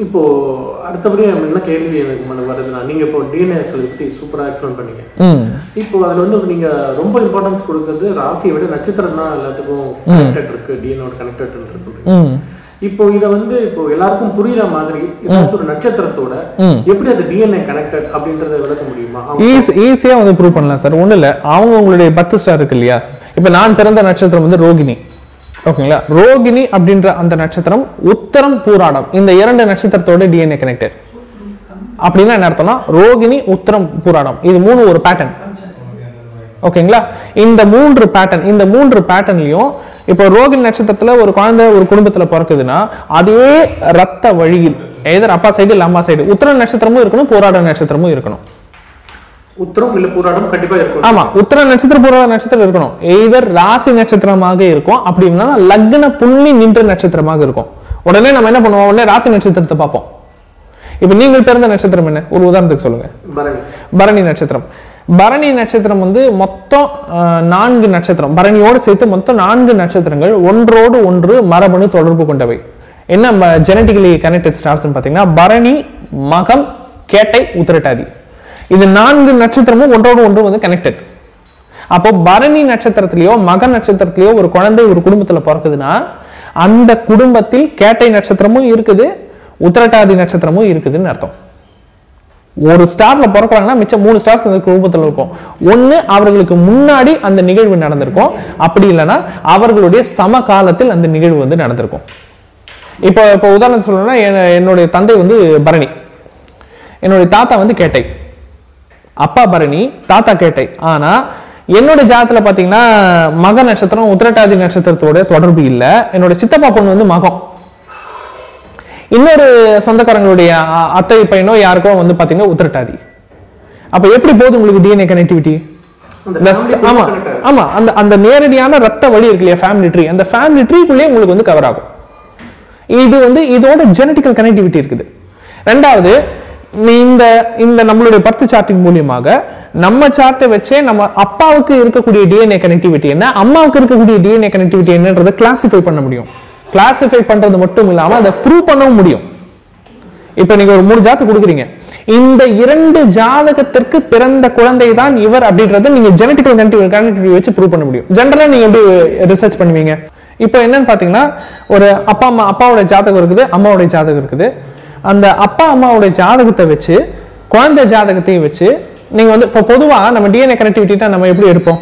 இப்போ அடுத்தபடி நம்ம என்ன கேள்வி எனக்கு மன வருதுன்னா நீங்க இப்போ டிஎன்ஏ பத்தி சூப்பரா எக்ஸ்பிளைன் பண்ணீங்க ம் இப்போ அதுல வந்து நீங்க ரொம்ப இம்பார்ட்டன்ஸ் கொடுக்கறது ராசியை விட நட்சத்திரம் தான் எல்லாத்துக்கும் கனெக்டட் இருக்கு டிஎன்ஏ கனெக்டட் சொல்றீங்க ம் இப்போ இத வந்து இப்போ எல்லாருக்கும் புரியுற மாதிரி ஏதாச்சும் ஒரு நட்சத்திரத்தோட எப்படி அது டிஎன்ஏ கனெக்டட் அப்படின்றத விளக்க முடியுமா ஈஸி ஈஸியாக வந்து ப்ரூவ் பண்ணலாம் சார் ஒன்றும் இல்லை அவங்க உங்களுடைய பத்து ஸ்டார் இருக்கு இல்லையா இப்போ நான் பிறந்த நட்சத்திரம் வந்து ரோகிணி ஓகேங்களா ரோகிணி அப்படின்ற அந்த நட்சத்திரம் உத்தரம் பூராடம் இந்த இரண்டு நட்சத்திரத்தோட டிஎன்ஏ கனெக்டட் அப்படின்னா என்ன அர்த்தம்னா ரோகிணி உத்தரம் பூராடம் இது மூணு ஒரு பேட்டர்ன் ஓகேங்களா இந்த மூன்று பேட்டர்ன் இந்த மூன்று பேட்டர்ன்லயும் இப்போ ரோகிணி நட்சத்திரத்துல ஒரு குழந்தை ஒரு குடும்பத்துல பிறக்குதுன்னா அதே ரத்த வழியில் எதர் அப்பா சைடு இல்ல அம்மா சைடு உத்தர நட்சத்திரமும் இருக்கணும் போராட நட்சத்திரமும் இருக்கணும் உத்தரம் இல்ல பூராடம் கண்டிப்பா இருக்கும் ஆமா உத்தர நட்சத்திர பூர்வ நட்சத்திரம் இருக்கணும் எய்தர் ராசி நட்சத்திரமாக இருக்கும் அப்படி இல்லைன்னா லக்ன புள்ளி நின்ற நட்சத்திரமாக இருக்கும் உடனே நம்ம என்ன பண்ணுவோம் உடனே ராசி நட்சத்திரத்தை பார்ப்போம் இப்ப நீங்கள் பிறந்த நட்சத்திரம் என்ன ஒரு உதாரணத்துக்கு சொல்லுங்க பரணி பரணி நட்சத்திரம் பரணி நட்சத்திரம் வந்து மொத்தம் அஹ், நான்கு நட்சத்திரம் பரணியோடு சேர்த்து மொத்தம் நான்கு நட்சத்திரங்கள் ஒன்றோடு ஒன்று மரபணு தொடர்பு கொண்டவை என்ன ஜெனட்டிக்கலி கனெக்டட் ஸ்டார்ஸ் பார்த்தீங்கன்னா பரணி மகம் கேட்டை உத்திரட்டாதி இது நான்கு நட்சத்திரமும் ஒன்றோடு ஒன்று வந்து கனெக்டட் அப்போ பரணி நட்சத்திரத்திலேயோ மக நட்சத்திரத்திலேயோ ஒரு குழந்தை ஒரு குடும்பத்துல பிறக்குதுன்னா அந்த குடும்பத்தில் கேட்டை நட்சத்திரமும் இருக்குது உத்திரட்டாதி நட்சத்திரமும் இருக்குதுன்னு அர்த்தம் ஒரு ஸ்டார்ல பிறக்கிறாங்கன்னா மிச்சம் மூணு ஸ்டார்ஸ் அந்த குடும்பத்தில் இருக்கும் ஒண்ணு அவர்களுக்கு முன்னாடி அந்த நிகழ்வு நடந்திருக்கும் அப்படி இல்லைன்னா அவர்களுடைய சமகாலத்தில் அந்த நிகழ்வு வந்து நடந்திருக்கும் இப்போ இப்போ உதாரணம் சொல்லணும்னா என்- என்னுடைய தந்தை வந்து பரணி என்னுடைய தாத்தா வந்து கேட்டை அப்பா பரணி தாத்தா கேட்டை ஆனா என்னோட ஜாதத்துல பாத்தீங்கன்னா மக நட்சத்திரம் உத்திரட்டாதி நட்சத்திரத்தோட தொடர்பு இல்ல என்னோட சித்தப்பா பொண்ணு வந்து மகம் இன்னொரு சொந்தக்காரங்களுடைய அ- அத்தை பையனோ யாருக்கோ வந்து பாத்தீங்கன்னா உத்திரட்டாதி அப்ப எப்படி போகுது உங்களுக்கு டிஎன்ஏ கனெக்டிவிட்டி அந்த Just- family ஆமா connect ஆகுது. ஆமா அந்த அந்த நேரடியான ரத்த வழி இருக்கு இல்லையா ஃபேமிலி ட்ரீ அந்த ஃபேமிலி ட்ரீக்குள்ளேயே உங்களுக்கு வந்து கவர் ஆகும் இது வந்து இதோட ஜெனட்டிக்கல் கனெக்டிவிட்டி இருக்குது ரெண்டாவது நீ இந்த இந்த நம்மளுடைய பர்த் சார்ட்டின் மூலியமாக நம்ம சார்ட்டை வச்சே நம்ம அப்பாவுக்கு இருக்கக்கூடிய டிஎன்ஏ கனெக்டிவிட்டி என்ன அம்மாவுக்கு இருக்கக்கூடிய டிஎன்ஏ கனெக்டிவிட்டி என்னன்றதை கிளாசிஃபை பண்ண முடியும் கிளாசிஃபை பண்றது மட்டும் இல்லாம அதை ப்ரூவ் பண்ணவும் முடியும் இப்ப நீங்க ஒரு மூணு ஜாத்து கொடுக்குறீங்க இந்த இரண்டு ஜாதகத்திற்கு பிறந்த குழந்தை தான் இவர் அப்படின்றத நீங்க ஜெனட்டிக்கல் கனெக்டிவிட்டி வச்சு ப்ரூவ் பண்ண முடியும் ஜென்ரலா நீங்க எப்படி ரிசர்ச் பண்ணுவீங்க இப்போ என்னன்னு பாத்தீங்கன்னா ஒரு அப்பா அம்மா அப்பாவோட ஜாதகம் இருக்குது அம்மாவோட ஜாதகம் இருக்குது அந்த அப்பா அம்மாவோட ஜாதகத்தை வச்சு குழந்தை ஜாதகத்தையும் வச்சு நீங்க வந்து இப்போ பொதுவா நம்ம டிஎன்ஏ கனெக்டிவிட்டினா நம்ம எப்படி எடுப்போம்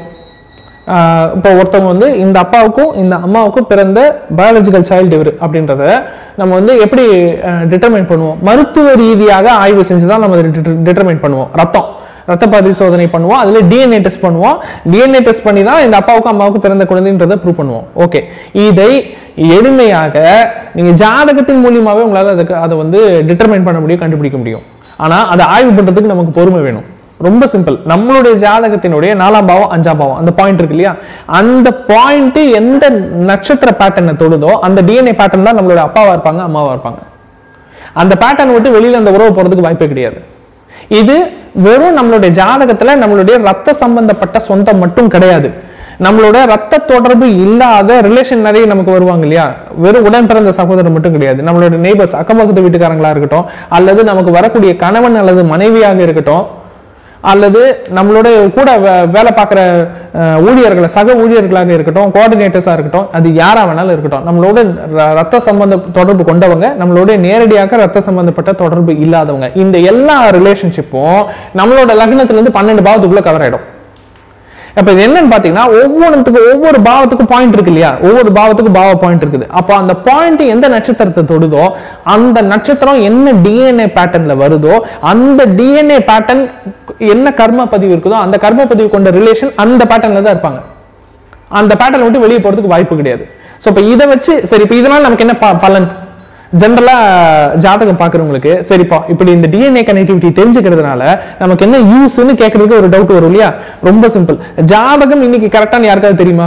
ஆஹ் இப்போ ஒருத்தவங்க வந்து இந்த அப்பாவுக்கும் இந்த அம்மாவுக்கும் பிறந்த பயாலஜிக்கல் சைல்டு இவர் அப்படின்றத நம்ம வந்து எப்படி டிட்டர்மைன் பண்ணுவோம் மருத்துவ ரீதியாக ஆய்வு செஞ்சு தான் நம்ம டிட்டர்மைன் பண்ணுவோம் ரத்தம் ரத்த பரிசோதனை பண்ணுவோம் அதுல டிஎன்ஏ டெஸ்ட் பண்ணுவோம் டிஎன்ஏ டெஸ்ட் பண்ணி தான் இந்த அப்பாவுக்கும் அம்மாவுக்கும் பிறந்த குழந்தைன்றதை ப்ரூவ் பண்ணுவோம் ஓகே இதை எளிமையாக நீங்க ஜாதகத்தின் மூலியமாவே உங்களால அதுக்கு அதை வந்து டிட்டர்மைன் பண்ண முடியும் கண்டுபிடிக்க முடியும் ஆனா அதை ஆய்வு பண்றதுக்கு நமக்கு பொறுமை வேணும் ரொம்ப சிம்பிள் நம்மளுடைய ஜாதகத்தினுடைய நாலாம் பாவம் அஞ்சாம் பாவம் அந்த பாயிண்ட் இருக்கு இல்லையா அந்த பாயிண்ட் எந்த நட்சத்திர பேட்டர்னை தொடுதோ அந்த டிஎன்ஏ பேட்டர்ன் தான் நம்மளுடைய அப்பாவா இருப்பாங்க அம்மாவா இருப்பாங்க அந்த பேட்டர்ன் விட்டு வெளியில அந்த உறவு போறதுக்கு வாய்ப்பே கிடையாது இது வெறும் நம்மளுடைய ஜாதகத்துல நம்மளுடைய ரத்த சம்பந்தப்பட்ட சொந்தம் மட்டும் கிடையாது நம்மளோட ரத்த தொடர்பு இல்லாத ரிலேஷன் நிறைய நமக்கு வருவாங்க இல்லையா வெறும் உடன் பிறந்த சகோதரர் மட்டும் கிடையாது நம்மளோட நெய்பர்ஸ் அக்கம் பக்கத்து வீட்டுக்காரங்களா இருக்கட்டும் அல்லது நமக்கு வரக்கூடிய கணவன் அல்லது மனைவியாக இருக்கட்டும் அல்லது நம்மளோட கூட வே- வேலை பார்க்குற ஊழியர்களை சக ஊழியர்களாக இருக்கட்டும் கோஆர்டினேட்டர்ஸாக இருக்கட்டும் அது யாரா வேணாலும் இருக்கட்டும் நம்மளோட ர- ரத்த சம்பந்த தொடர்பு கொண்டவங்க நம்மளோட நேரடியாக ரத்த சம்பந்தப்பட்ட தொடர்பு இல்லாதவங்க இந்த எல்லா ரிலேஷன்ஷிப்பும் நம்மளோட லக்னத்துல இருந்து பன்னெண்டு பாவத்துக்குள்ள கவர் ஆயிடும் அப்ப இது என்னன்னு பாத்தீங்கன்னா ஒவ்வொன்றுத்துக்கும் ஒவ்வொரு பாவத்துக்கும் பாயிண்ட் இருக்கு இல்லையா ஒவ்வொரு பாவத்துக்கும் பாவ பாயிண்ட் இருக்குது அப்ப அந்த பாயிண்ட் எந்த நட்சத்திரத்தை தொடுதோ அந்த நட்சத்திரம் என்ன டிஎன்ஏ பேட்டர்ன்ல வருதோ அந்த டிஎன்ஏ பேட்டர்ன் என்ன கர்ம பதிவு இருக்குதோ அந்த கர்ம பதிவு கொண்ட ரிலேஷன் அந்த பேட்டர்ன்ல தான் இருப்பாங்க அந்த பேட்டர்ன் விட்டு வெளியே போறதுக்கு வாய்ப்பு கிடையாது ஸோ இப்போ இதை வச்சு சரி இப்போ இதனால நமக்கு என்ன ப- பலன் ஜென்ரலா ஜாதகம் பார்க்குறவங்களுக்கு சரிப்பா இப்படி இந்த டிஎன்ஏ கனெக்டிவிட்டி தெரிஞ்சுக்கிறதுனால நமக்கு என்ன யூஸ்னு கேட்கறதுக்கு ஒரு டவுட் வரும் இல்லையா ரொம்ப சிம்பிள் ஜாதகம் இன்னைக்கு கரெக்டான யாருக்காவது தெரியுமா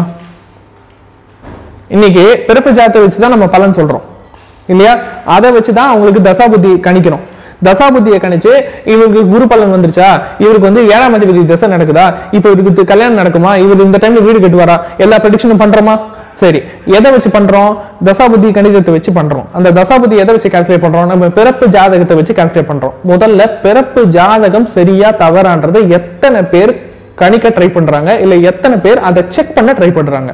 இன்னைக்கு பிறப்பு ஜாதத்தை வச்சு தான் நம்ம பலன் சொல்றோம் இல்லையா அதை வச்சு தான் அவங்களுக்கு தசாபுத்தி கணிக்கிறோம் தசாபுத்தியை கணிச்சு இவருக்கு குரு பலன் வந்துருச்சா இவருக்கு வந்து ஏழாம் அதிபதி தசை நடக்குதா இப்போ இவருக்கு தி- கல்யாணம் நடக்குமா இவர் இந்த டைம்ல வீடு கட்டுவாரா எல்லா ப்ரெடிக்ஷனும் பண்றோமா சரி எதை வச்சு பண்றோம் தசாபுத்தி கணிதத்தை வச்சு பண்றோம் அந்த தசாபுத்தி எதை வச்சு கால்குலேட் பண்றோம் நம்ம பிறப்பு ஜாதகத்தை வச்சு கால்குலேட் பண்றோம் முதல்ல பிறப்பு ஜாதகம் சரியா தவறான்றதை எத்தனை பேர் கணிக்க ட்ரை பண்றாங்க இல்ல எத்தனை பேர் அதை செக் பண்ண ட்ரை பண்றாங்க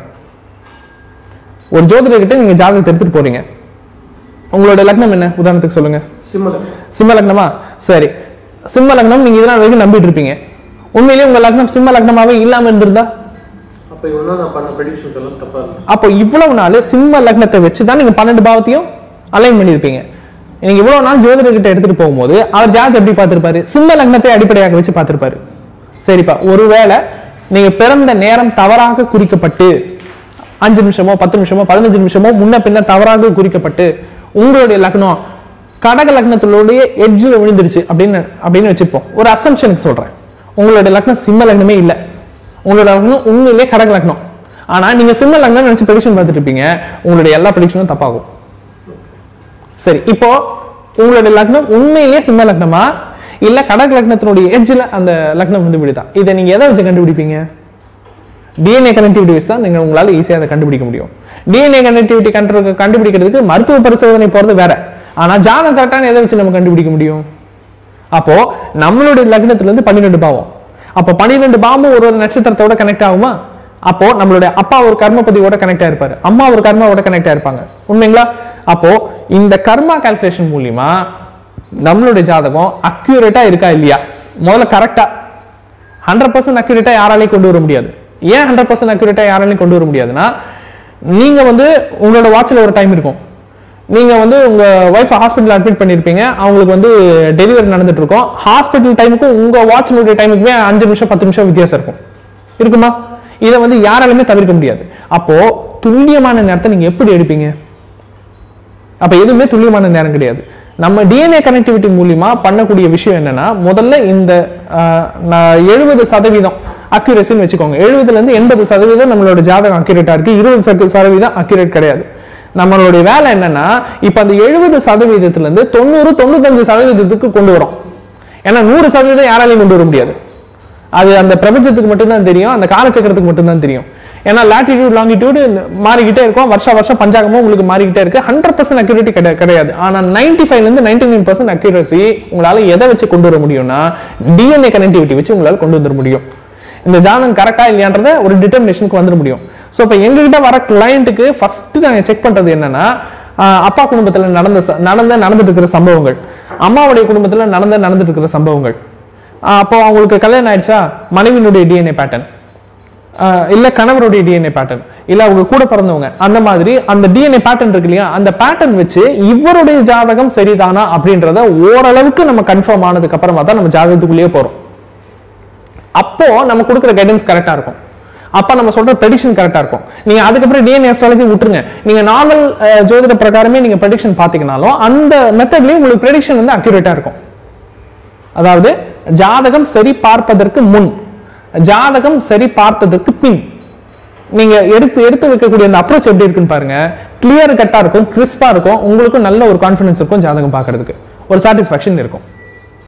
ஒரு ஜோதிடர்கிட்ட நீங்க ஜாதகத்தை எடுத்துட்டு போறீங்க உங்களோட லக்னம் என்ன உதாரணத்துக்கு சொல்லுங்க சிம்மல சிம்ம லக்னமா சரி சிம்ம லக்னம் நீங்க இதெல்லாம் வரைக்கும் நம்பிட்டு இருப்பீங்க உண்மையிலேயே உங்க லக்னம் சிம்ம லக்னமாவே இல்லாம இருந்திருந்தா அப்ப இவ்வளவு நான் பண்ண ப்ரெடிக்ஷன்ஸ் எல்லாம் தப்பா இருக்கு அப்போ இவ்வளவு நாள் சிம்ம லக்னத்தை வச்சு தான் நீங்க பன்னெண்டு பாவத்தையும் அலைன் பண்ணியிருப்பீங்க நீங்க இவ்வளவு நாள் ஜோதிடர்கிட்ட எடுத்துட்டு போகும்போது அவர் ஜாதகத்தை எப்படி பார்த்திருப்பாரு சிம்ம லக்னத்தை அடிப்படையாக வச்சு பார்த்திருப்பாரு சரிப்பா ஒருவேளை நீங்க பிறந்த நேரம் தவறாக குறிக்கப்பட்டு அஞ்சு நிமிஷமோ பத்து நிமிஷமோ பதினஞ்சு நிமிஷமோ முன்ன பின்ன தவறாக குறிக்கப்பட்டு உங்களுடைய லக்னம் கடக லக்னத்தினுடைய எட்ஜில் விழுந்துருச்சு அப்படின்னு அப்படின்னு வச்சுப்போம் ஒரு அசம்ஷனுக்கு சொல்றேன் உங்களுடைய லக்னம் சிம்ம லக்னமே இல்லை உங்களோட லக்னம் உண்மையிலே கடக லக்னம் ஆனா நீங்க சிம்ம லக்னம் நினைச்சு ப்ரெடிக்ஷன் பார்த்துட்டு இருப்பீங்க உங்களுடைய எல்லா ப்ரெடிக்ஷனும் தப்பாகும் சரி இப்போ உங்களுடைய லக்னம் உண்மையிலேயே சிம்ம லக்னமா இல்ல கடக லக்னத்தினுடைய எட்ஜில் அந்த லக்னம் வந்து விடுதா இதை நீங்க எதை வச்சு கண்டுபிடிப்பீங்க டிஎன்ஏ கனெக்டிவிட்டி வச்சு தான் நீங்க உங்களால ஈஸியாக அதை கண்டுபிடிக்க முடியும் டிஎன்ஏ கனெக்டிவிட்டி கண்டு கண்டுபிடிக்கிறதுக்கு மருத்துவ பரிசோதனை போறது வேற ஆனா ஜாதகம் கரெக்டான எதை வச்சு நம்ம கண்டுபிடிக்க முடியும் அப்போ நம்மளுடைய லக்னத்துல இருந்து பன்னிரெண்டு பாவம் அப்போ பன்னிரெண்டு பாவமும் ஒரு ஒரு நட்சத்திரத்தோட கனெக்ட் ஆகுமா அப்போ நம்மளுடைய அப்பா ஒரு கர்மபதியோட கனெக்ட் ஆயிருப்பாரு அம்மா ஒரு கர்மாவோட கனெக்ட் ஆயிருப்பாங்க உண்மைங்களா அப்போ இந்த கர்மா கால்குலேஷன் மூலியமா நம்மளுடைய ஜாதகம் அக்யூரேட்டா இருக்கா இல்லையா முதல்ல கரெக்டா ஹண்ட்ரட் பர்சன்ட் அக்யூரேட்டா யாராலையும் கொண்டு வர முடியாது ஏன் ஹண்ட்ரட் பர்சன்ட் அக்யூரேட்டா யாராலையும் கொண்டு வர முடியாதுன்னா நீங்க வந்து உங்களோட வாட்ச்ல ஒரு டைம் இருக்கும் நீங்க வந்து உங்க ஒய்ஃப் ஹாஸ்பிட்டல் அட்மிட் பண்ணிருப்பீங்க அவங்களுக்கு வந்து டெலிவரி நடந்துட்டு இருக்கும் ஹாஸ்பிட்டல் டைமுக்கும் உங்க வாட்ச்னுடைய டைமுக்குமே அஞ்சு நிமிஷம் பத்து நிமிஷம் வித்தியாசம் இருக்கும் இருக்குமா இதை வந்து யாராலுமே தவிர்க்க முடியாது அப்போ துல்லியமான நேரத்தை நீங்க எப்படி எடுப்பீங்க அப்ப எதுவுமே துல்லியமான நேரம் கிடையாது நம்ம டிஎன்ஏ கனெக்டிவிட்டி மூலியமா பண்ணக்கூடிய விஷயம் என்னன்னா முதல்ல இந்த எழுபது சதவீதம் அக்யூரேசின்னு வச்சுக்கோங்க எழுபதுல இருந்து எண்பது சதவீதம் நம்மளோட ஜாதகம் அக்யூரேட்டா இருக்கு இருபது சத- சதவீதம் அக்யூரேட் கிடையாது நம்மளுடைய வேலை என்னன்னா இப்ப அந்த எழுபது சதவீதத்துல இருந்து தொண்ணூறு தொண்ணூத்தஞ்சு சதவீதத்துக்கு கொண்டு வரோம் ஏன்னா நூறு சதவீதம் யாராலையும் கொண்டு வர முடியாது அது அந்த பிரபஞ்சத்துக்கு மட்டும்தான் தெரியும் அந்த காலச்சக்கரத்துக்கு மட்டும்தான் தெரியும் ஏன்னா லாட்டிடியூட் லாங்கிடியூட் மாறிக்கிட்டே இருக்கும் வருஷம் வருஷம் பஞ்சாங்கமும் உங்களுக்கு மாறிக்கிட்டே இருக்கு ஹண்ட்ரட் பர்சன்ட் அக்யூரிட்டி கிடையாது ஆனா நைன்டி ஃபைவ்ல இருந்து நைன்டி நைன் பர்சன்ட் அக்யூரசி உங்களால எதை வச்சு கொண்டு வர முடியும்னா டிஎன்ஏ கனெக்டிவிட்டி வச்சு உங்களால கொண்டு வந்துட முடியும் இந்த ஜாதகம் கரெக்டா இல்லையான்றத ஒரு டிட்டர்மினேஷனுக்கு வந்துட முடியும் ஸோ இப்போ எங்ககிட்ட வர கிளையண்ட்டுக்கு ஃபர்ஸ்ட் நாங்கள் செக் பண்றது என்னன்னா ஆஹ் அப்பா குடும்பத்துல நடந்த ச- நடந்த நடந்துட்டு இருக்கிற சம்பவங்கள் அம்மாவுடைய குடும்பத்துல நடந்த நடந்துட்டு இருக்கிற சம்பவங்கள் ஆஹ் அப்போ அவங்களுக்கு கல்யாணம் ஆயிடுச்சா மனைவியினுடைய டிஎன்ஏ பேட்டர்ன் இல்ல கணவருடைய டிஎன்ஏ பேட்டர்ன் இல்ல அவங்க கூட பிறந்தவங்க அந்த மாதிரி அந்த டிஎன்ஏ பேட்டர்ன் இருக்கு இல்லையா அந்த பேட்டர்ன் வச்சு இவருடைய ஜாதகம் சரிதானா அப்படின்றத ஓரளவுக்கு நம்ம கன்ஃபார்ம் ஆனதுக்கு அப்புறமா தான் நம்ம ஜாதகத்துக்குள்ளேயே போறோம் அப்போ நம்ம கொடுக்குற கைடன்ஸ் கரெக்டா இருக்கும் அப்ப நம்ம சொல்ற ப்ரெடிக்ஷன் கரெக்டா இருக்கும் நீங்க அதுக்கப்புறம் டிஎன்ஏ அஸ்ட்ராலஜி விட்டுருங்க நீங்க நார்மல் ஜோதிட பிரகாரமே நீங்க ப்ரெடிக்ஷன் பாத்தீங்கனாலும் அந்த மெத்தட்லயும் உங்களுக்கு ப்ரெடிக்ஷன் வந்து அக்யூரேட்டா இருக்கும் அதாவது ஜாதகம் சரி பார்ப்பதற்கு முன் ஜாதகம் சரி பார்த்ததற்கு பின் நீங்க எடுத்து எடுத்து வைக்கக்கூடிய அந்த அப்ரோச் எப்படி இருக்குன்னு பாருங்க கிளியர் கட்டா இருக்கும் கிறிஸ்பா இருக்கும் உங்களுக்கும் நல்ல ஒரு கான்ஃபிடன்ஸ் இருக்கும் ஜாதகம் பார்க்கிறதுக்கு ஒரு சாட்டிஸ்ஃபேக்ஷன் இருக்கும்